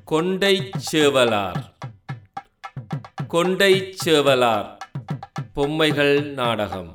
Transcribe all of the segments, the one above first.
கொண்டைச் சேவலார் கொண்டைச் சேவலார் பொம்மைகள் நாடகம்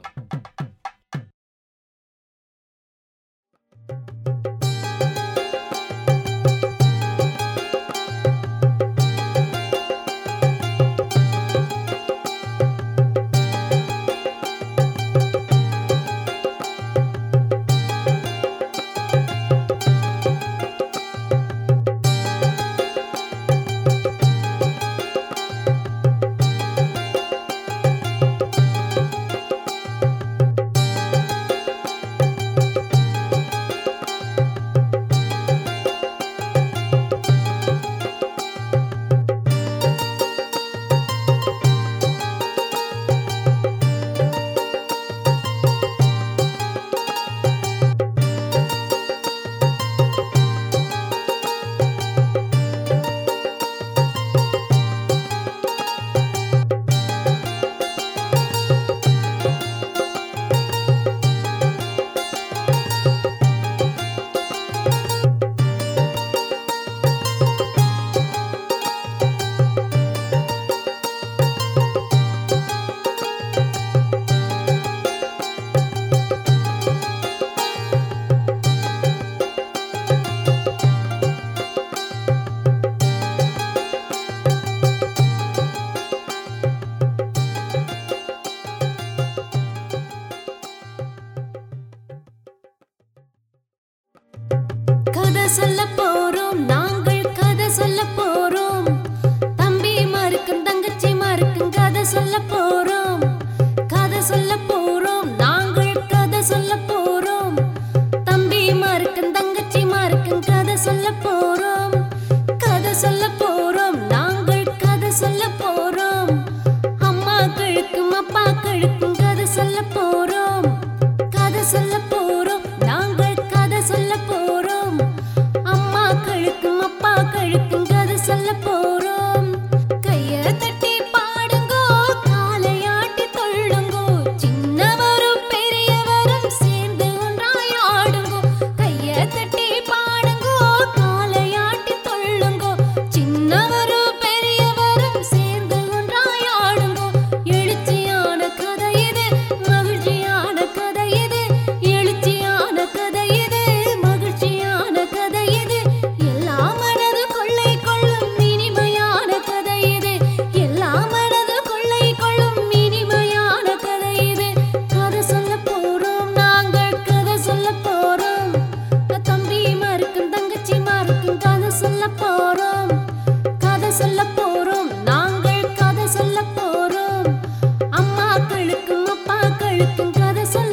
கதை சொல்ல போறோம் நாங்கள் கதை சொல்ல போறோம் தம்பி மாருக்கும் தங்கச்சி மாருக்கும் கதை சொல்ல போறோம் கதை சொல்ல போறோம் நாங்கள் கதை சொல்ல போறோம் தம்பி மாருக்கும் தங்கச்சி மாருக்கும் கதை சொல்ல போறோம் கதை சொல்ல போறோம் நாங்கள் கதை சொல்ல போறோம் அம்மாக்களுக்கும் அப்பாக்களுக்கும் கதை சொல்ல போறோம் கதை சொல்ல போறோம் நாங்கள் கதை சொல்ல போறோம் அம்மாக்களுக்கும் அப்பாக்களுக்கும் கதை சொல்ல போறோம் கைய தட்டி பாடுங்கோ காலையாட்டி தொள்ளுங்கோ சின்னவரும் பெரியவரும் சேர்ந்து ஒன்றாய் ஆடுங்கோ கைய தட்டி பாடுங்கோ காலையாட்டி தொள்ளுங்கோ சின்னவரும் பெரியவரும் சேர்ந்து ஒன்றாய் ஆடுங்கோ எழுச்சியான கதை இது மகிழ்ச்சியான கதை இது எழுச்சியான கதை இது மகிழ்ச்சியான கதை இது எல்லா மனது கொள்ளை கொள்ளும் இனிமையான கதை இது எல்லா மனது கொள்ளை கொள்ளும் இனிமையான கதை இது கதை சொல்ல போறோம் நாங்கள் கதை சொல்ல போறோம் தம்பி மாருக்கும் தங்கச்சி மாருக்கும் கதை சொல்ல போறோம் கதை சொல்ல போறோம் நாங்கள் கதை சொல்ல போறோம் அம்மாக்களுக்கும் அப்பாக்களுக்கும் கதை சொல்ல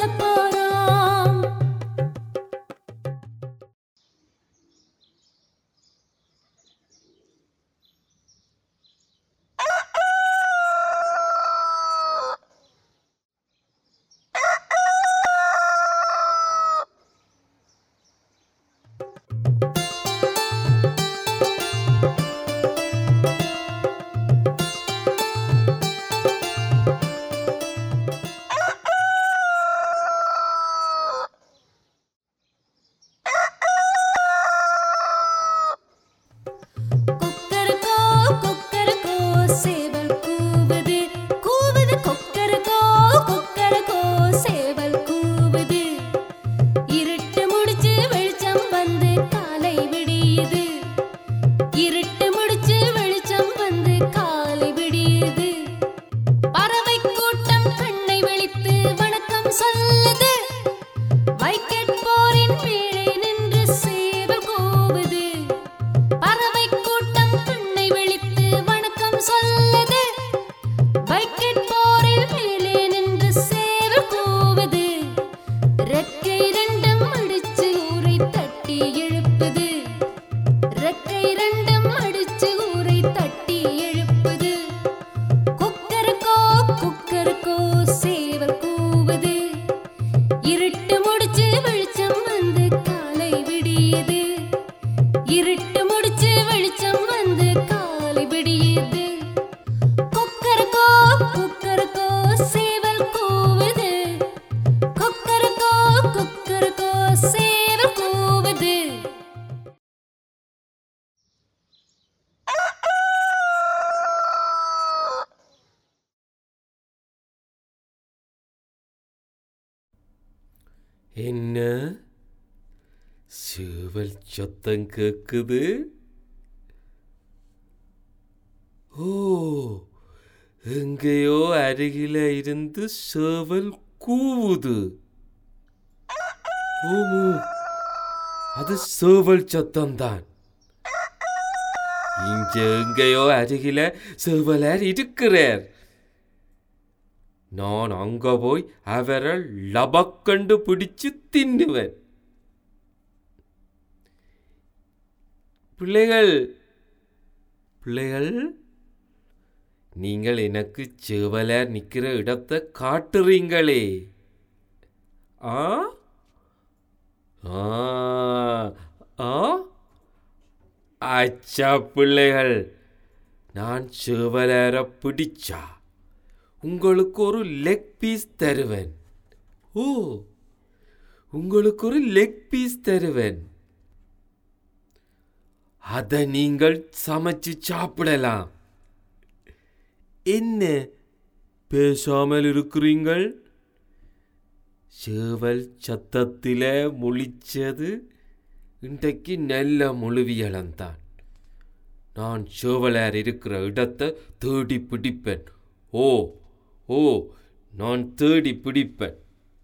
போறோம் கொக்கரக்கோ கொக்கரக்கோ சேவல் கூவுது கூவுது கொக்கரக்கோ கொக்கரக்கோ சேவல் கூவுது இருட்டு முடிச்சு வெளிச்சம் வந்து காலை விடியுது இருட்டு முடிச்சு வெளிச்சம் வந்து காலை விடியுது பறவை கூட்டம் கண்ணை விழித்து வணக்கம் சொல்லுது வைக்கெட் போரின் மேலே நின்று சேவல் கூவுது பறவை கூட்டம் கண்ணை விழித்து வணக்கம் சொல்லுது வைக்கெட் போரில் மேலே நின்று சேவல் கூவுது ரெக்கை ரெண்டும் அடிச்சு ஊரை தட்டி எழுப்புது ரெக்கை ரெண்டும் அடிச்சு ஊரை தட்டி எழுப்புது குக்கருக்கோ குக்கருக்கோ சேவல் கூவுது இருட்டு முடிச்சு வெளிச்சம் வந்து காலை விடியுது இருட்டு முடிச்சு வெளிச்சம் வந்து காலை விடியுது கொக்கரக்கோ குக்கரக்கோ சேவல் கூவுது கொக்கரக்கோ குக்கரக்கோ சேவல் கூவுது என்ன சேவல் சத்தம் கேக்குது ஓ எங்கேயோ அருகில இருந்து சேவல் கூவுது ஓமோ அது சேவல் சத்தம்தான் இங்க எங்கேயோ அருகில சேவலர் இருக்கிறார் நான் அங்க போய் அவரை லபக்கண்டு பிடிச்சு தின்னுவேன் பிள்ளைகள் பிள்ளைகள் நீங்கள் எனக்கு சேவலர் நிக்கிற இடத்தை காட்டுறீங்களே ஆ ஆ ஆ அச்சா பிள்ளைகள் நான் சேவலரை பிடிச்சா உங்களுக்கு ஒரு லெக் பீஸ் தருவேன் ஓ உங்களுக்கு ஒரு லெக் பீஸ் தருவேன் அதை நீங்கள் சமைச்சு சாப்பிடலாம் என்ன பேசாமல் இருக்கிறீங்கள் சேவல் சத்தத்தில முழிச்சது இன்றைக்கு நல்ல முழுவியலந்தான் நான் சேவலார் இருக்கிற இடத்தை தேடி பிடிப்பேன் ஓ ஓ நான் தேடி பிடிப்பேன்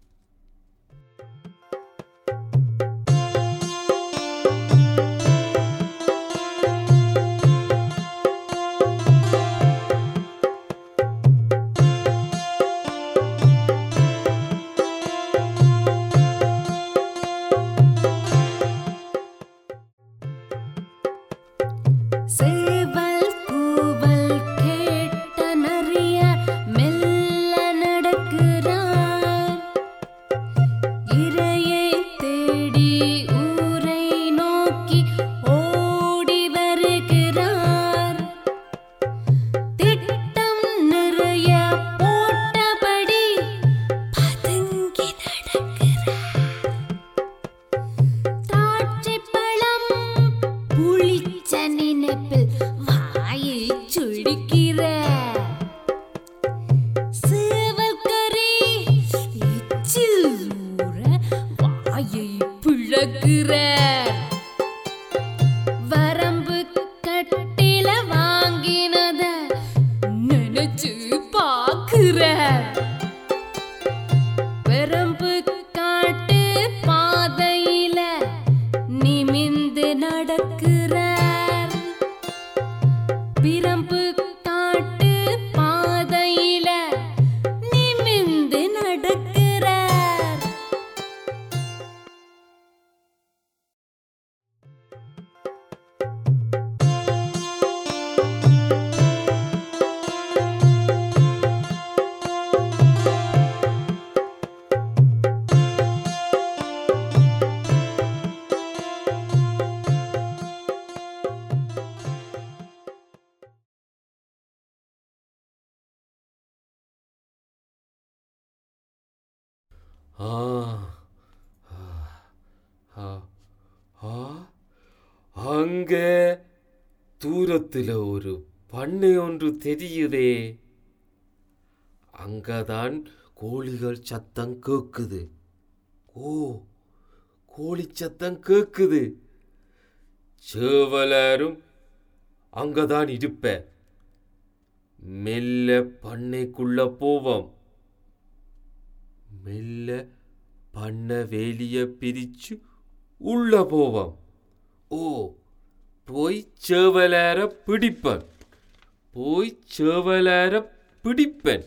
சேவல் கூவல் கேட்ட நரிய மெல்ல நடக்கிறார் இரையை தேடி ஊரை நோக்கி ஓடி வருகிறார் திட்டம் நிறைய போட்டபடி பதுங்கி நடக்கிறார் திராட்சை பழம் புளிச்ச நினைப்பில் வாயை சுழிக்கிற சேவற்கறி எச்சில் ஊற வாயை பிளக்கிற வரம்பு கட்டில வாங்கினத நினைச்சு பாக்குற பெரம்பு காட்டு பாதையில நிமிந்து நடக்கிறார் பிரம்பு காட்டு பாதையில நிமிந்து நடக்கிறார் ஆ ஆ, ஆ, ஆ அங்கே தூரத்தில் ஒரு பண்ணை ஒன்று தெரியுதே அங்கதான் கோழிகள் சத்தம் கேக்குது ஓ கோழி சத்தம் கேக்குது சேவலரும் அங்கதான் இருப்ப மெல்ல பண்ணைக்குள்ள போவோம் மெல்ல பண்ண வேலிய பிரிச்சு உள்ள போவோம் ஓ போய் சேவலார பிடிப்பன் போய் சேவலார பிடிப்பன்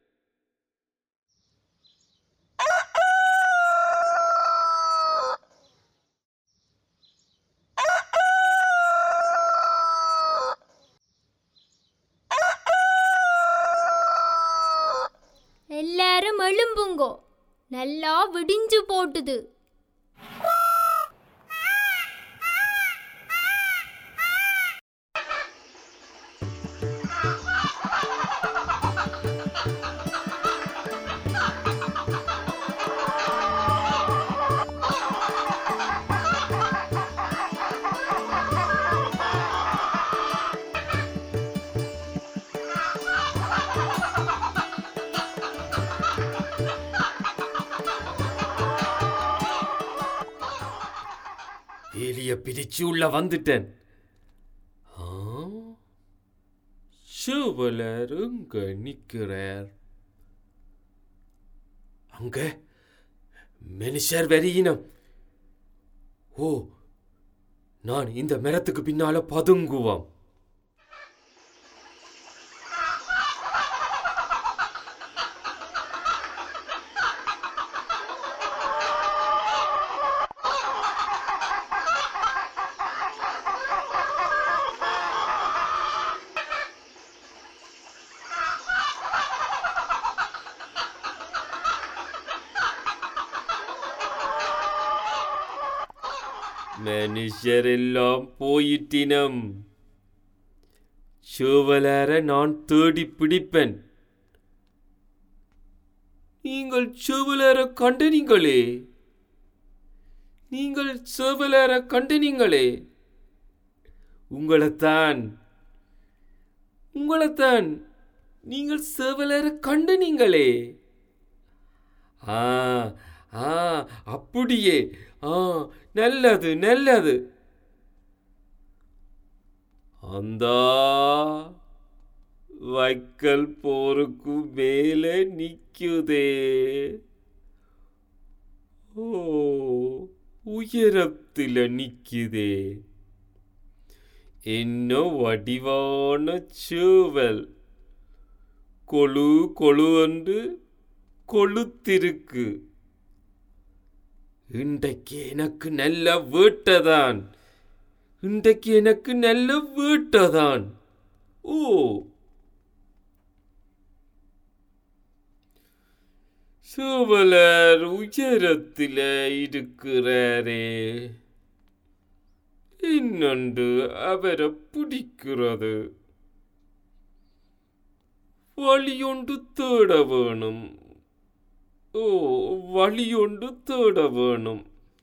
எல்லாரும் எழும்புங்கோ நல்லா விடிஞ்சு போட்டுது வழிய பிரிச்சு உள்ள வந்துட்டேன் ஆ? சேவலர் எங்க நிக்கிறார் அங்க மனுஷர் வெறியினம் ஓ நான் இந்த மரத்துக்கு பின்னால பதுங்குவாம் மனுஷரெல்லாம் போயிட்டினம் சேவலர நான் தேடி பிடிப்பேன் நீங்கள் சேவலர கண்டனீங்களே நீங்கள் சேவலர கண்டனீங்களே உங்களைத்தான் உங்களைத்தான் நீங்கள் சேவலர கண்டனீங்களே ஆ ஆ அப்படியே ஆ நல்லது நல்லது அந்த வைக்கல் போருக்கு மேலே நிக்குதே ஓ உயரத்தில் நிக்குதே என்ன வடிவான சேவல் கொழு கொழு என்று கொளுத்திருக்கு இன்றைக்கு எனக்கு நல்ல வீட்டதான் இன்றைக்கு எனக்கு நல்ல வீட்டதான் ஓ சோவலர் உயரத்தில் இருக்கிறாரே இன்னொன்று அவரை பிடிக்கிறது வழியொன்று தேட வேணும் ஓ வழியொன்று தேட வேணும்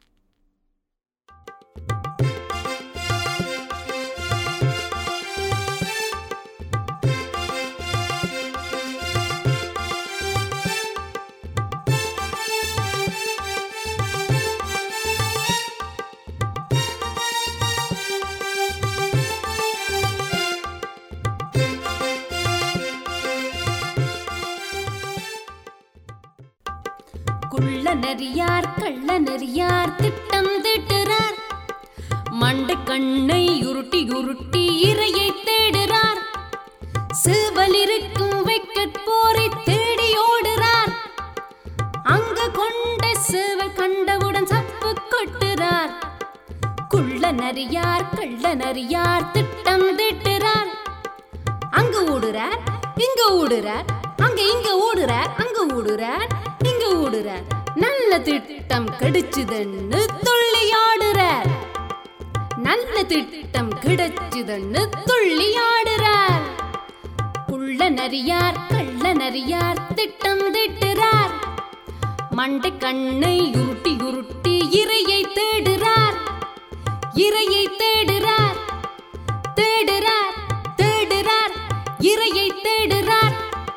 குள்ள நெறியார் கள்ள நெறியார் திட்டம் திட்டுறார் மண்டை கண்ணை உருட்டி உருட்டி இரையை தேடுறார் சிவல் இருக்கும் வெக்கட் போரை தேடி ஓடுறார் அங்க கொண்ட சிவல் கண்டவுடன் சப்பு கொட்டுறார் குள்ள நரியார் கள்ள நரியார் திட்டம் திட்டுறார் அங்க ஓடுறார் இங்க ஓடுறார் அங்க இங்க ஓடுறார் அங்க ஓடுறார் இங்க ஓடுறார் நல்ல திட்டம் கிடைச்சுதுன்னு துள்ளி ஆடுறார் நல்ல திட்டம் கிடைச்சுதுன்னு துள்ளி ஆடுறார் குள்ள நரியார் கள்ள நரியார் திட்டம் திட்டுறார் மண்டை கண்ணை உருட்டி உருட்டி இரையை தேடுறார் இரையை தேடுறார் தேடுறார் தேடுறார் இரையை தேடுறார்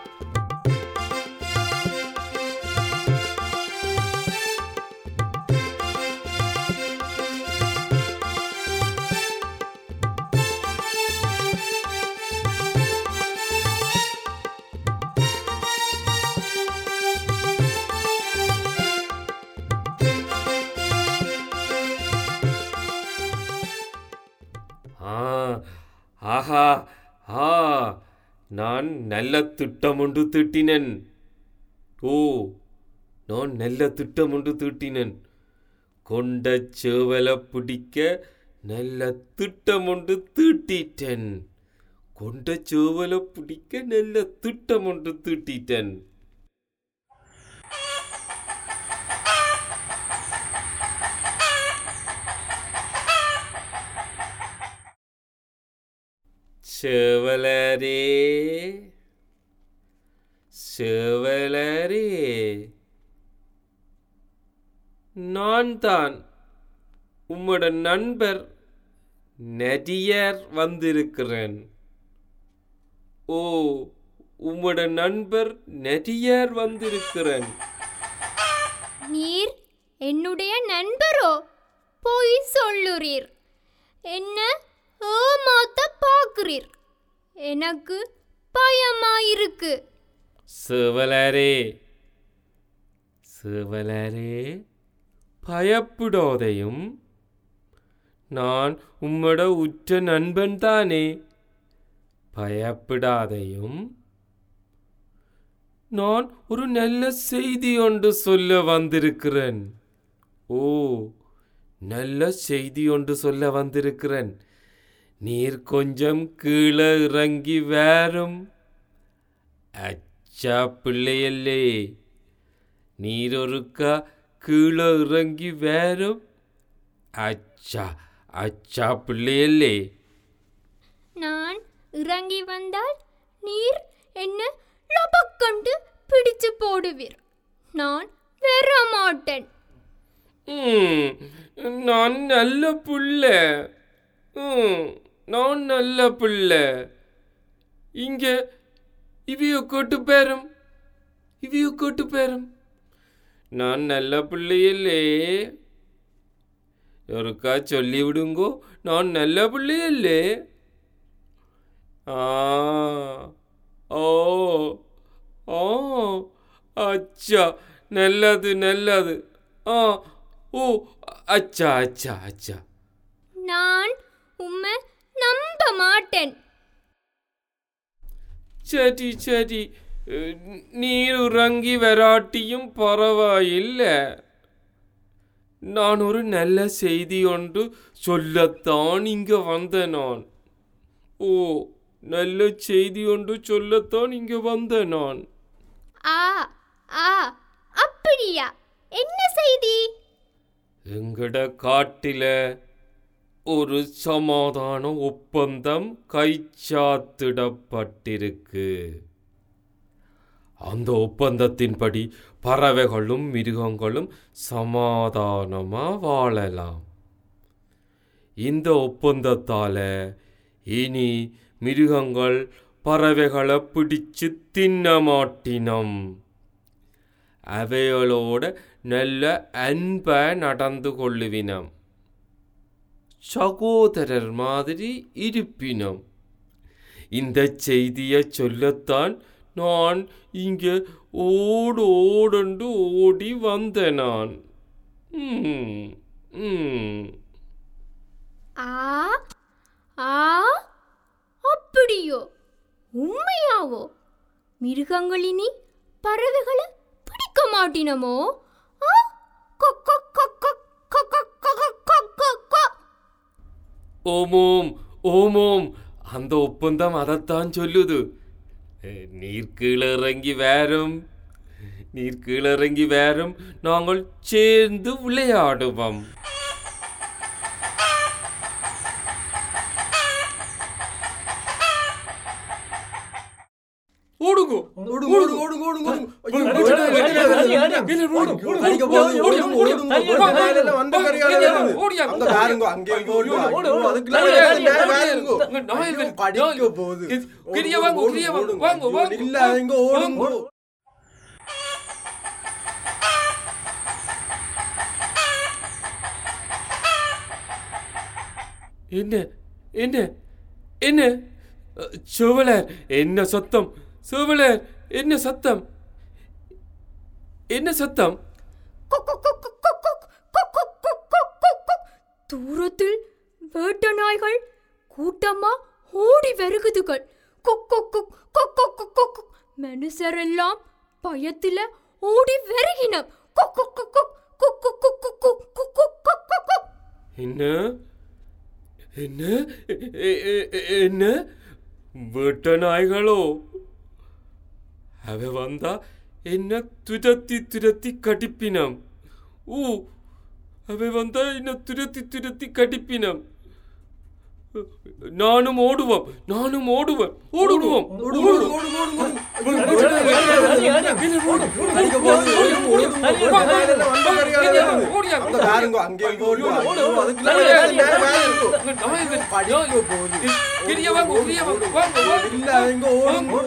ஆ ஆஹா ஆ நான் நல்ல திட்டம் ஒன்று தீட்டினன் ஓ நான் நல்ல திட்டம் ஒன்று தீட்டினன் கொண்ட சேவலை பிடிக்க நல்ல திட்டம் ஒன்று தீட்டிட்டேன் கொண்ட சேவலை பிடிக்க நல்ல திட்டம் ஒன்று தீட்டிட்டேன் சேவலரே சேவலரே நான் தான் உம்மோட நண்பர் நடியர் வந்திருக்கிறேன் ஓ உம்மோட நண்பர் நடியர் வந்திருக்கிறேன் நீர் என்னுடைய நண்பரோ பொய் சொல்லுறீர் என்ன ஏமாத்த பார்க்கிறீர் எனக்கு பயமாயிருக்கு சேவலரே சேவலரே பயப்படாதையும் நான் உம்மோட உற்ற நண்பன் தானே பயப்படாதையும் நான் ஒரு நல்ல செய்தி ஒன்று சொல்ல வந்திருக்கிறேன் ஓ நல்ல செய்தி ஒன்று சொல்ல வந்திருக்கிறேன் நீர் கொஞ்சம் கீழே இறங்கி வேறும் அச்சா பிள்ளையல்லே நீரொருக்கா கீழே இறங்கி வேறும் அச்சா அச்சா பிள்ளையல்லே நான் இறங்கி வந்தால் நீர் என்ன லபக்கண்டு பிடிச்சு போடுவீர் நான் வர மாட்டேன் ம், நான் நல்ல புள்ள ம், நான் நல்ல புள்ள இங்க இவைய கூட்டு பேரும் இவைய கூட்டு பேரும் நான் நல்ல பிள்ளையல்லே ஒருக்கா சொல்லி விடுங்கோ நான் நல்ல பிள்ளையல்லே ஆ ஓ ஓ அச்சா நல்லது நல்லது ஆ ஓ அச்சா அச்சா அச்சா நான் உம்மை நம்ப மாட்டேன் சரி சரி அஹ், நீர் உறங்கி வராட்டியும் பரவாயில்ல நான் ஒரு நல்ல செய்தி ஒன்று சொல்லத்தான் இங்க வந்த நான் ஓ நல்ல செய்தி ஒன்று சொல்லத்தான் இங்க வந்த நான் ஆ ஆ அப்படியா என்ன செய்தி எங்கட காட்டில ஒரு சமாதான ஒப்பந்தம் கைச்சாத்திடப்பட்டிருக்கு அந்த ஒப்பந்தத்தின்படி பறவைகளும் மிருகங்களும் சமாதானமா வாழலாம் இந்த ஒப்பந்தத்தால இனி மிருகங்கள் பறவைகளை பிடிச்சு தின்ன மாட்டினம் அவைகளோட நல்ல அன்ப நடந்து கொள்ளுவினம் சகோதரர் மாதிரி இருப்பினம் இந்த செய்தியை சொல்லத்தான் நான் இங்கே ஓடு ஓடண்டு ஓடி வந்த நான் ம், ம். ஆ ஆ அப்படியோ உண்மையாவோ மிருகங்களினி பறவைகளை பிடிக்க மாட்டினமோ ஆ, கொக், கொக், கொக், கொக், கொக், கொக், கொக், கொக், கொக், கொக். ஓமோம் ஓமோம் அந்த ஒப்பந்தம் அதைத்தான் சொல்லுது அஹ், நீர் கீழே இறங்கி வேறும் நீர் கீழே இறங்கி வேறும் நாங்கள் சேர்ந்து விளையாடுவோம் ஓடுங்கோ ஓடுங்க, ஓடுங்க, ஓடுங்க, ஓடுங்க, ஓடுங்க. ஐயோ, ஓடுங்க, வெட்டுடா, ஓடுங்க, வெட்டுடா, ஓடுங்க, வெட்டுடா. ஓடுங்க, ஓடுங்க, ஓடுங்க, அடிக்க போகுது, ஓடுங்க, ஓடுங்க, ஓடுங்க, ஓடுங்க, ஓடுங்க, ஓடுங்க, வேலையில வந்து ஓடுங்க, கரையால ஓடுங்க, வருது. ஓடியா, அங்க பாருங்க, அங்கே இங்க ஓடுங்க. ஓடு, ஐயோ, ஓடு, அதுக்குள்ள ஓடு, வேலை, ஓடு, வேலை, ஓடு, வேலைங்க. ஓடு, நாய் ஐயோ, வேலை, படிக்க நாய். போகுது. கிரி- ஓடுங்க, கிரியா வாங்க, ஓடுங்க, கிரியா வாங்க, ஓடுங்க. வாங்க, ஐயோ, வாங்க. இல்ல, இங்க ஓடுங்க. வாங்க. என்ன என்ன என்ன அஹ், செவலர் என்ன சத்தம் செவலர் என்ன சத்தம் என்ன சத்தம் கொக், கொக், கொக், கொக், கொக், கொக், கொக், கொக், கொக், கொக், கொக், கொக். தூரத்தில் வேட்ட நாய்கள் கூட்டமா ஓடி வருகுதுகள் கொக், கொக், கொக், கொக், கொக், கொக், கொக், கொக். மனுஷரெல்லாம் பயத்தில ஓடி வருகினம் கொக், கொக், கொக், கொக், கொக், கொக், கொக், கொக், கொக், கொக், கொக், கொக், கொக், கொக். என்ன என்ன எ- எ- எ- எ- என்ன வேட்ட நாய்களோ அவ வந்தா என்ன துரத்தி துரத்தி கடிப்பினம் ஊ அவ வந்தா என்ன துரத்தி துரத்தி கடிப்பினம் நானும் ஓடுவோம் நானும் ஓடுவேன் ஓடுவோம் ஓடுங்க, ஓடுங்க, ஓடுங்க, ஓடுங்க. ஐயோ, வெட்டுடா, வெட்டுடா, வெட்டுடா. அடிக்க போகுது, ஓடுங்க, ஓடுங்க, ஓடுங்க. வேலையில வந்து கரையால வருது. அங்க பாருங்க, அங்கே இங்க ஓடுங்க. ஐயோ, அதுக்குள்ள வேலை, வேலை, வேலை. படிக்க போகுது. கிரியா வாங்க, கிரியா வாங்க, வாங்க, வாங்க. இல்ல, இங்க ஓடுங்க.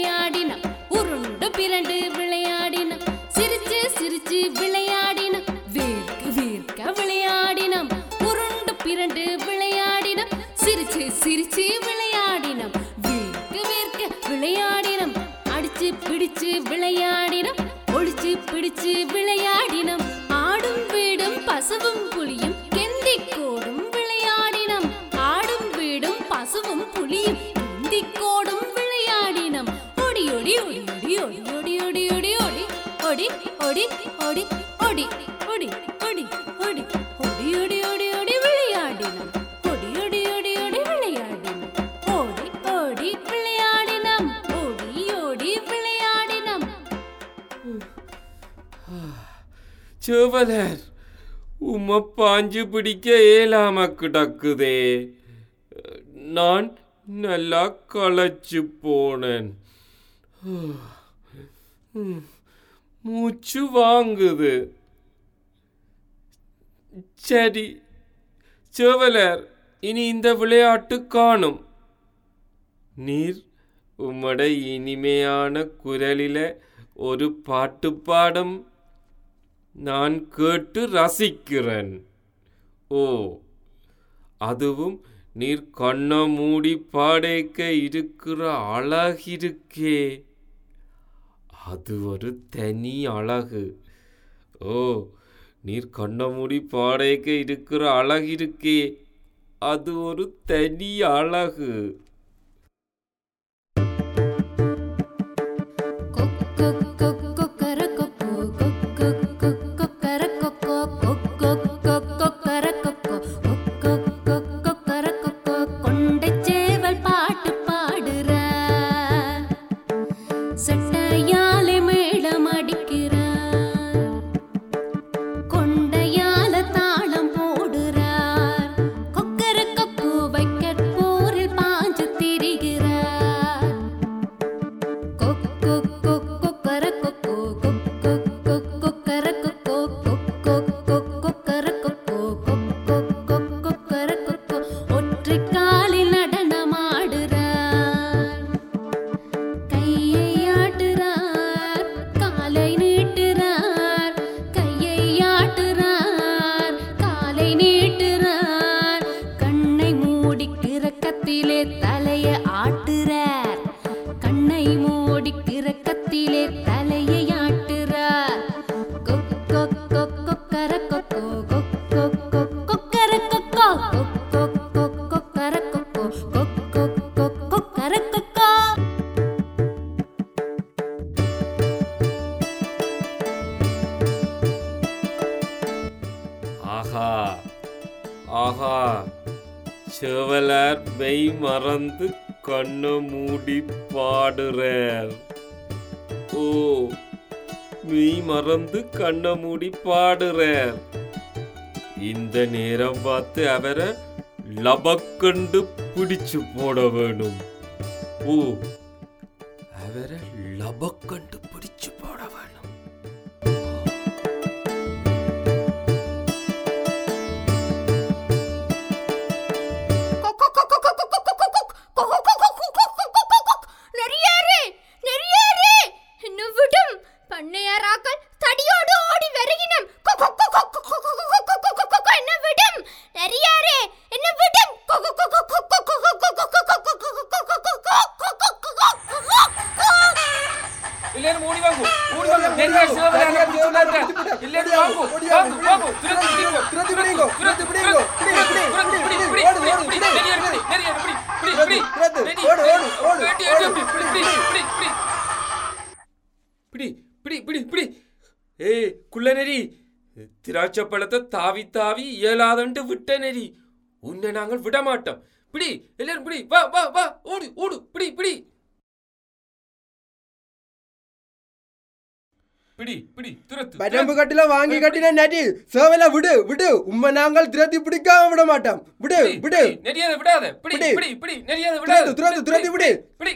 பிடிச்சு விளையாடினம் ஒளிச்சு பிடிச்சு விளையாடினம் ஆடும் வீடும் பசுவும் புலியும் கெந்தி கோடும் விளையாடினம் ஆடும் வீடும் பசுவும் புலியும் கெந்தி கோடும் விளையாடினம் ஒடி ஒடி ஒடி ஒடி ஒடி ஒடி ஒடி ஒடி ஒடி ஒடி ஒடி ஒடி ஒடி ஒடி ஒடி ஒடி ஒடி ஒடி ஒடி விளையாடினம் ஒடி ஒடி ஒடி ஒடி விளையாடினம் ஓடி ஓடி விளையாடினம் ஓடி ஓடி விளையாடினம் சேவலர் உம்ம பாஞ்சு பிடிக்க ஏலாம கிடக்குதே நான் நல்லா களைச்சு போனேன் ம், மூச்சு வாங்குது சரி சேவலர் இனி இந்த விளையாட்டு காணும் நீர் உம்மட இனிமையான குரலில ஒரு பாட்டு பாடம் நான் கேட்டு ரசிக்கிறேன் ஓ அதுவும் நீர் கண்ண மூடி பாடேக்க இருக்கிற அழகிருக்கே அது ஒரு தனி அழகு ஓ நீர் கண்ண மூடி பாடேக்க இருக்கிற அழகிருக்கே அது ஒரு தனி அழகு கொண்டைச்சேவல் பாட்டு பாடுற சட்டையாலே மேளம் அடிக்கிறார் கொண்டையால தாளம் போடுறார் கொக்கர கொக்கு வைக்கற் போரில் பாஞ்சு திரிகிறார் கொக்கு கொக்கர கொக்கு கொக்கு கொக்கர கொக்கு கொக்கு கொக்கர கொக்கு கொக்கு கொக்கர கொக்கு ஒற்றை காலில் நடனமாடுறார் கையை ஆட்டுறார் காலை நீட்டுறார் கையை ஆட்டுறார் காலை நீட்டுறார் கண்ணை மூடி கிறக்கத்திலே தலைய ஆட்டுறார் கண்ணை மூடி கிறக்கத்திலே தலையை ஆட்டுறார் கொக்கோ கொக்கர கொக்கோ கொக்கோ கொக்கர கொக்கோ கொக்கோ கொக்கர கொக்கோ கொக்கோ கொக்கர கொக்கோ ஆஹா ஆஹா செவலர் மெய் மறந்து கண்ணு மூடி பாடுறார் ஓ மெய் மறந்து கண்ணை மூடி பாடுறார் இந்த நேரம் பார்த்து அவரை லபக்கண்டு பிடிச்சு போட வேணும் ஓ அவரை லபக்கண்டு பிடிச்சு போட வேணும் நெறியாரே நெறியாரே என்ன விடும் பண்ணையாராக்கள் தடியோடு ஓடி வருகினம் என்ன விடும் நெறியாரே என்ன விடும் എല്ലാരും ഓടി വാങ്ങൂ ഓടി വാങ്ങൂ നെല്ലിയാർ ശിവപുരാണം പിടിച്ചു കൊണ്ടുവരാൻ. എല്ലാരും വാങ്ങൂ വാങ്ങൂ വാങ്ങൂ തുരത്തി പിടിക്കൂ തുരത്തി പിടിക്കൂ, തുരത്തി പിടിക്കൂ. പിടി, പിടി, തുരത്തി പിടി, പിടി, പിടി, പിടി, ഓട്, പിടി, ഓട്, പിടി, പിടി, നെല്ലിയാർ ഓട്. പിടി, നെല്ലിയാർ പിടി, പിടി, തുരത്ത്, പിടി, തുരത്ത്, നെല്ലി, ഓട്, ഓട്, ഓട്, വെട്ടി, ഓട്, വെട്ടി, പിടി, പിടി, പിടി. പിടി, പിടി. പിടി പിടി പിടി ഏയ് കുള്ളനരി திராட்சைப்பழத்தை தாவி தாவி இயலாதன்ட்டு விட்ட நெறி உன்னை நாங்கள் விட மாட்டோம் பிடி எல்லாரும் பிடி வா வா வா ஓடு ஓடு பிடி பிடி பிடி பிடி துரத்து பரம்பு கட்டில வாங்கி கட்டின நடி சேவல விடு விடு உம்மை நாங்கள் திரத்தி பிடிக்காம விட மாட்டோம் விடு பிடி, விடு பிடி, நெறியாத விடாத பிடி பிடி. பிடி பிடி நெறியாத விடாத துரத்து துரத்து துரத்தி விடு பிடி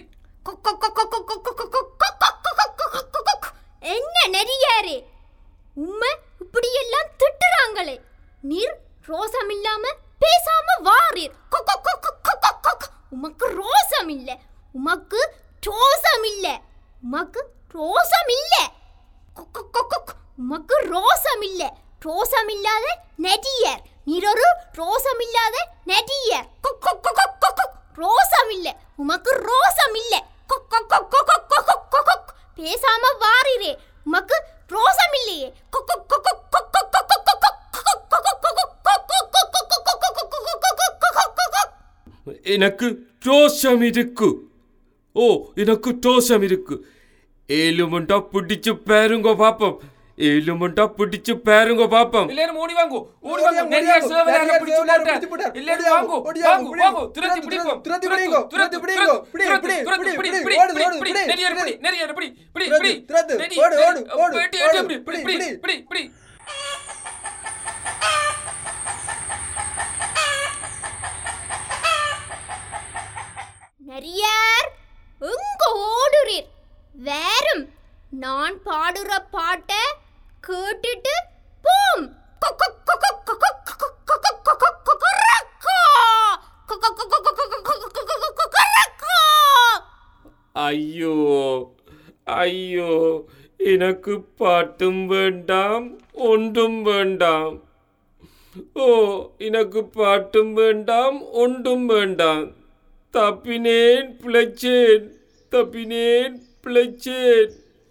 என்ன நெறியாரே உம்மை இப்படியெல்லாம் திட்டுறாங்களே நீர் ரோசம் இல்லாம பேசாம வாரீர் கொ, கொ, கொ, கொ, கொ, கொ, கொ, கொ. உமக்கு ரோசம் இல்ல உமக்கு ரோசம் இல்ல உமக்கு ரோசம் இல்ல கொ, கொ, கொ, கொ, கொ. உமக்கு ரோசம் இல்ல ரோசம் இல்லாத நெடியர் நீர் ஒரு ரோசம் இல்லாத நெடியர் கொ, கொ, கொ, கொ, கொ, கொ. ரோசம் இல்ல உமக்கு ரோசம் இல்ல கொ, கொ, கொ, கொ, கொ, கொ, கொ, கொ, கொ. பேசாம வாரிரே உமக்கு ரோசம் இல்லையே எனக்கு ரோஷம் இருக்கு ஓ எனக்கு ரோஷம் இருக்கு ஏழுமண்டா பிடிச்சு பாருங்க பாப்போம் ஏழுமண்டா பிடிச்சு பாருங்க பாப்போம் எல்லாரும் ஓடி வாங்கோ ஓடி வாங்கோ ஓடி நிறைய வாங்கோ, சேவலார நிறைய பிடிச்சு சேவலார போட்டார் பிடிச்சு போட்டார். எல்லாரும் வாங்கோ ஓடி வாங்கோ வாங்கோ, வாங்கோ ஓடி துரத்தி வாங்கோ, பிடிப்போம் துரத்தி துரத்து, பிடிங்கோ, துரத்து, துரத்தி துரத்து, பிடிங்கோ, துரத்து, பிடி, துரத்து, பிடி, துரத்து, பிடி, பிடி, பிடி, பிடி, ஓடு, பிடி, ஓடு, பிடி, பிடி, நிறைய பிடி. பிடி, நிறைய பிடி, பிடி, துரத்து, பிடி, துரத்து, பிடி, ஓடு, பிடி, ஓடு, ஓடு, பிடி, ஓடு, பிடி, பிடி, பிடி, பிடி, பிடி, பிடி. பிடி, பிடி. நரியார் எங்க ஓடுறீர் வேறும் நான் பாடுற பாட்டை கேட்டுட்டு போம் ஐயோ ஐயோ எனக்கு பாட்டும் வேண்டாம் ஒன்றும் வேண்டாம் ஓ எனக்கு பாட்டும் வேண்டாம் ஒன்றும் வேண்டாம் தப்பினேன் பிழைச்சேன் தப்பினேன் பிழைச்சேன்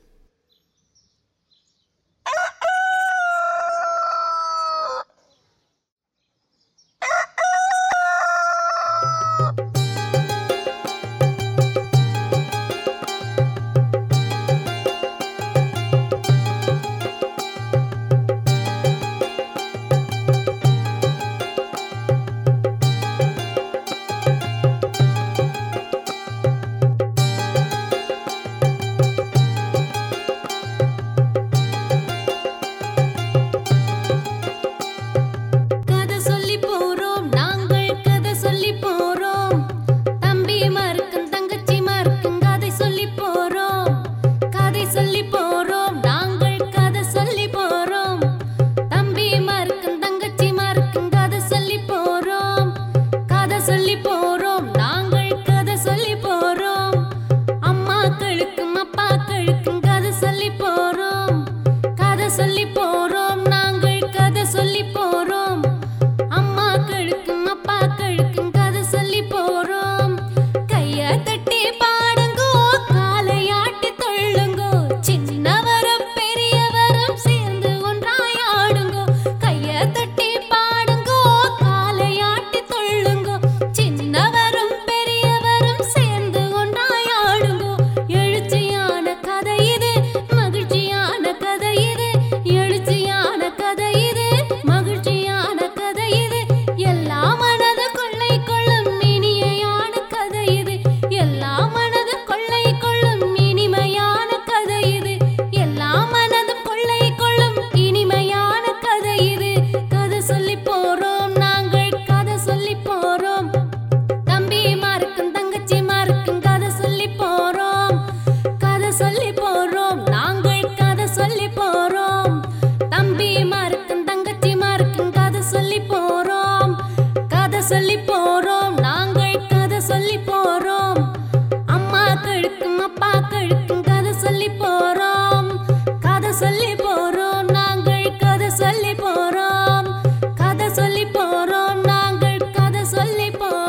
கதை சொல்லி போறோம் நாங்கள் கதை சொல்லி போறோம் தம்பி மறுக்கும் தங்கச்சி மறுக்கும் கதை சொல்லி போறோம் கதை சொல்லி போறோம் நாங்கள் கதை சொல்லி போறோம் தம்பி மறுக்கும் தங்கச்சி மறுக்கும் கதை சொல்லி போறோம் கதை சொல்லி போறோம் நாங்கள் கதை சொல்லி போறோம் அம்மாக்களுக்கும் அப்பாக்களுக்கும் கதை சொல்லி போறோம் கதை சொல்லி போறோம் நாங்கள் கதை சொல்லி போறோம் அம்மாக்களுக்கும் அப்பாக்களுக்கும் கதை சொல்லி போறோம் கைய தட்டி பாடுங்கோ காலையாட்டி தொள்ளுங்கோ சின்னவரும் பெரியவரும் சேர்ந்து ஒன்றாய் ஆடுங்கோ கைய தட்டி பாடுங்கோ காலையாட்டி தொள்ளுங்கோ சின்னவரும் பெரியவரும் சேர்ந்து ஒன்றாய் ஆடுங்கோ எழுச்சியான கதை இது மகிழ்ச்சியான கதை இது எழுச்சியான கதை இது மகிழ்ச்சியான கதை இது எல்லா மனது கொள்ளை கொள்ளும் இனிமையான கதை இது எல்லா மனது கொள்ளை கொள்ளும் இனிமையான கதை இது எல்லா மனது கொள்ளை கொள்ளும் இனிமையான கதை இது கதை சொல்லி போறோம் நாங்கள் கதை சொல்லி போறோம் தம்பி மாருக்கும் தங்கச்சி மாருக்கும் கதை சொல்லி போறோம் கதை சொல்லி போறோம் நாங்கள் கதை சொல்லி போறோம் தம்பி மாருக்கும் தங்கச்சி மாருக்கும் கதை சொல்லி போறோம் கதை சொல்லி போறோம் நாங்கள் கதை சொல்லி போறோம் அம்மாக்களுக்கும் அப்பாக்களுக்கும் கதை சொல்லி போறோம் கதை சொல்லி போறோம் நாங்கள் கதை சொல்லி போறோம் கதை சொல்லி போறோம் நாங்கள் கதை சொல்லி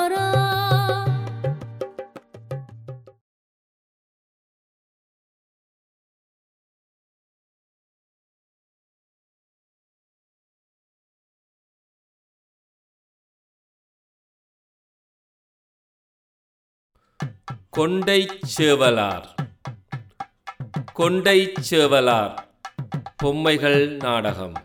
போறோம் கொண்டை சேவலார் கொண்டை சேவலார் பொம்மைகள் நாடகம்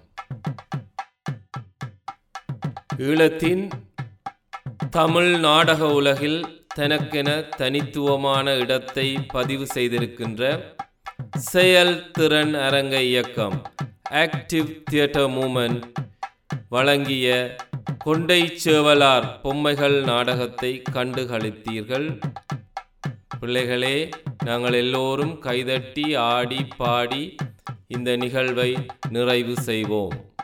ஈழத்தின் தமிழ் நாடக உலகில் தனக்கென தனித்துவமான இடத்தை பதிவு செய்திருக்கின்ற செயல் திறன் அரங்க இயக்கம் ஆக்டிவ் தியேட்டர் மூமெண்ட் வழங்கிய கொண்டை சேவலார் பொம்மைகள் நாடகத்தை கண்டு களித்தீர்கள் பிள்ளைகளே நாங்கள் எல்லோரும் கைதட்டி ஆடி பாடி இந்த நிகழ்வை நிறைவு செய்வோம்